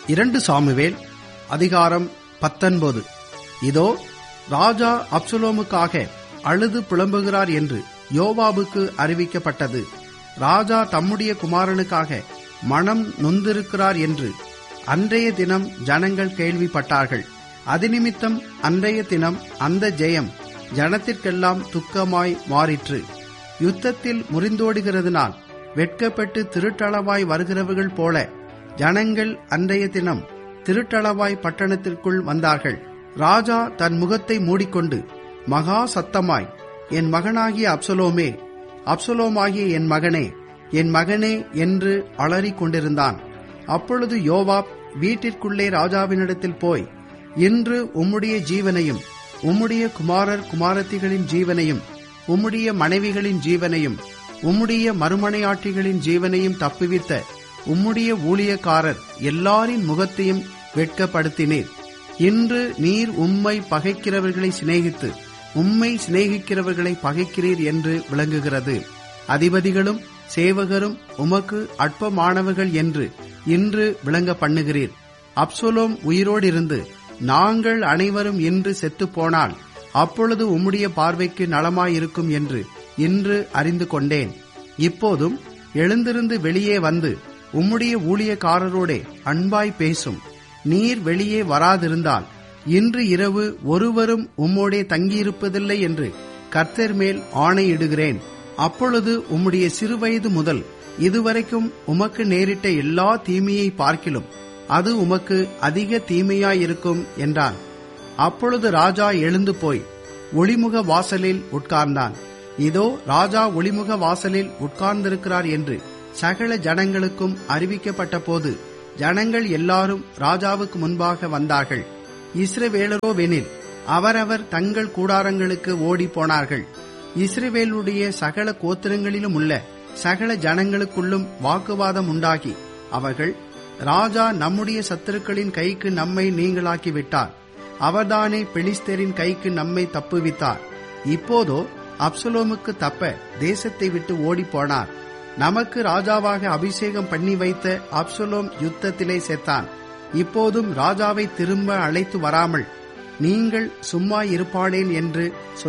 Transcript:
இரண்டு சாமுவேல் அதிகாரம் பத்தொன்பது இதோ ராஜா அப்சலோமுக்காக அழுது புலம்புகிறார் என்று யோவாபுக்கு அறிவிக்கப்பட்டது ராஜா தம்முடைய குமாரனுக்காக மனம் நொந்திருக்கிறார் என்று அன்றைய தினம் ஜனங்கள் கேள்விப்பட்டார்கள் அதிநிமித்தம் அன்றைய தினம் அந்த ஜெயம் ஜனத்திற்கெல்லாம் துக்கமாய் மாறிற்று யுத்தத்தில் முறிந்தோடுகிறதுனால் வெட்கப்பட்டு திருட்டளவாய் வருகிறவர்கள் போல ஜனங்கள் அன்றைய தினம் திருட்டளவாய் பட்டணத்திற்குள் வந்தார்கள் ராஜா தன் முகத்தை மூடிக்கொண்டு மகா சத்தமாய் என் மகனாகிய அப்சலோமே அப்சலோமாகிய என் மகனே என் மகனே என்று அலறிக் கொண்டிருந்தான் அப்பொழுது யோவாப் வீட்டிற்குள்ளே ராஜாவினிடத்தில் போய் இன்று உம்முடைய ஜீவனையும் உம்முடைய குமாரர் குமாரத்திகளின் ஜீவனையும் உம்முடைய மனைவிகளின் ஜீவனையும் உம்முடைய மறுமனையாட்டிகளின் ஜீவனையும் தப்புவித்த உம்முடைய ஊழியக்காரர் எல்லாரின் முகத்தையும் வெட்கப்படுத்தினீர் இன்று நீர் உம்மை பகைக்கிறவர்களை சிநேகித்து உம்மை சிநேகிக்கிறவர்களை பகைக்கிறீர் என்று விளங்குகிறது அதிபதிகளும் சேவகரும் உமக்கு அற்பமானவர்கள் என்று இன்று விளங்க பண்ணுகிறீர் அப்சோலோம் உயிரோடு இருந்து நாங்கள் அனைவரும் இன்று செத்துப் போனால் அப்பொழுது உம்முடைய பார்வைக்கு நலமாயிருக்கும் என்று இன்று அறிந்து கொண்டேன் இப்போதும் எழுந்திருந்து வெளியே வந்து உம்முடைய ஊழியக்காரரோடே அன்பாய் பேசும் நீர் வெளியே வராதிருந்தால் இன்று இரவு ஒருவரும் உம்மோடே தங்கியிருப்பதில்லை என்று கர்த்தர் மேல் ஆணையிடுகிறேன் அப்பொழுது உம்முடைய சிறுவயது முதல் இதுவரைக்கும் உமக்கு நேரிட்ட எல்லா தீமையை பார்க்கிலும் அது உமக்கு அதிக தீமையாயிருக்கும் என்றான் அப்பொழுது ராஜா எழுந்து போய் ஒளிமுக வாசலில் உட்கார்ந்தான் இதோ ராஜா ஒளிமுக வாசலில் உட்கார்ந்திருக்கிறார் என்று சகல ஜனங்களுக்கும் அறிவிக்கப்பட்ட போது ஜனங்கள் எல்லாரும் ராஜாவுக்கு முன்பாக வந்தார்கள் இஸ்ரவேலரோவெனில் அவரவர் தங்கள் கூடாரங்களுக்கு ஓடி போனார்கள் இஸ்ரவேலுடைய சகல கோத்திரங்களிலும் உள்ள சகல ஜனங்களுக்குள்ளும் வாக்குவாதம் உண்டாகி அவர்கள் ராஜா நம்முடைய சத்துருக்களின் கைக்கு நம்மை நீங்களாக்கி விட்டார் அவர்தானே பெலிஸ்தரின் கைக்கு நம்மை தப்புவித்தார் இப்போதோ அப்சலோமுக்கு தப்ப தேசத்தை விட்டு ஓடி போனார் நமக்கு ராஜாவாக அபிஷேகம் பண்ணி வைத்த அப்சலோம் யுத்தத்திலே செத்தான் இப்போதும் ராஜாவை திரும்ப அழைத்து வராமல் நீங்கள் சும்மா இருப்பாளேன் என்று